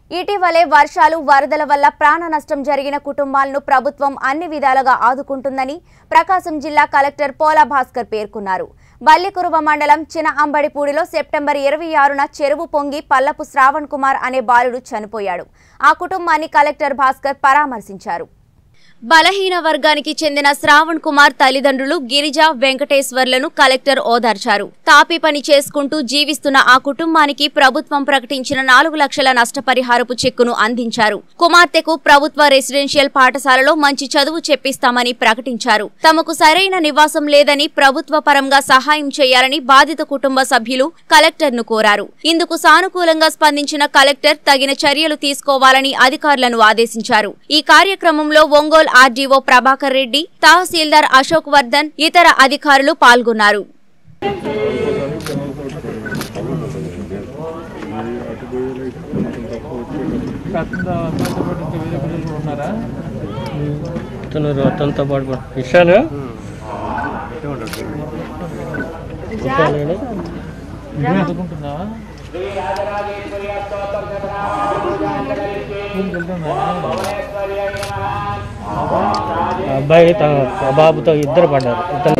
ఇటీవలే వర్షాలు వరదల వల్ల ప్రాణ నష్టం జరిగిన కుటుంబాలను ప్రభుత్వం అన్ని విధాలుగా ఆదుకుంటుందని ప్రకాశం జిల్లా కలెక్టర్ పోలా భాస్కర్ పేర్కొన్నారు బల్లికురువ మండలం చిన అంబడిపూడిలో సెప్టెంబర్ ఇరవై ఆరున చెరువు పొంగి పల్లపు శ్రావణ్ కుమార్ అనే బాలుడు చనిపోయాడు ఆ కుటుంబాన్ని కలెక్టర్ భాస్కర్ పరామర్శించారు బలహీన వర్గానికి చెందిన శ్రావణ్ కుమార్ తల్లిదండ్రులు గిరిజ వెంకటేశ్వర్లను కలెక్టర్ ఓదార్చారు తాపి పని చేసుకుంటూ జీవిస్తున్న ఆ కుటుంబానికి ప్రభుత్వం ప్రకటించిన నాలుగు లక్షల నష్టపరిహారపు చెక్కును అందించారు కుమార్తెకు ప్రభుత్వ రెసిడెన్షియల్ పాఠశాలలో మంచి చదువు చెప్పిస్తామని ప్రకటించారు తమకు సరైన నివాసం లేదని ప్రభుత్వ పరంగా సహాయం చేయాలని బాధిత కుటుంబ సభ్యులు కలెక్టర్ను కోరారు ఇందుకు సానుకూలంగా స్పందించిన కలెక్టర్ తగిన చర్యలు తీసుకోవాలని అధికారులను ఆదేశించారు ఈ కార్యక్రమంలో ఒంగోలు ఆర్డీఓ ప్రభాకర్ రెడ్డి తహసీల్దార్ అశోక్ వర్ధన్ ఇతర అధికారులు పాల్గొన్నారు అతను అతనితో పాటు పడు- విశాలు విశాలేనా? చదువుకుంటున్నావా స్కూల్కి వెళ్తున్నావా? ఆ అబ్బాయి తన ఆ బాబుతో ఇద్దరు పడ్డారు ఇద్దరు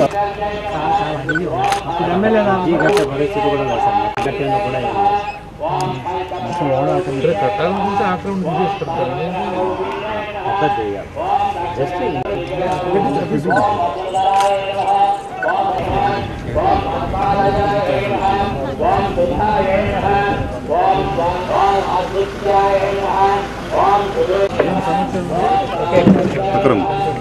అంటే చట్టాల గురించి ఆక్రమణ తీసుకుంటారు అక్రమ్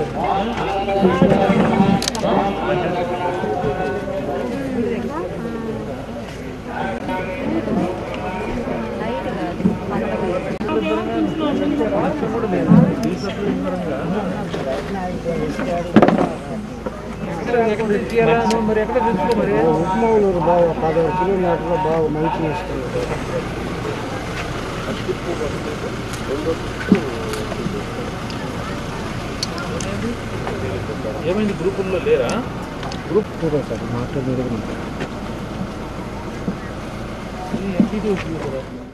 ఎక్కడ తెచ్చియాలా నువ్వు మరి ఎక్కడ తెచ్చుకో మరి ఉప్మావులూరు బాగా పదహారు కిలోమీటర్లు బాగా మంచి ఇస్తుంది ఏమైంది గ్రూపుల్లో లేరా గ్రూప్ టూర్ సార్ మాట్లాడి ఈ ఎంపీటీ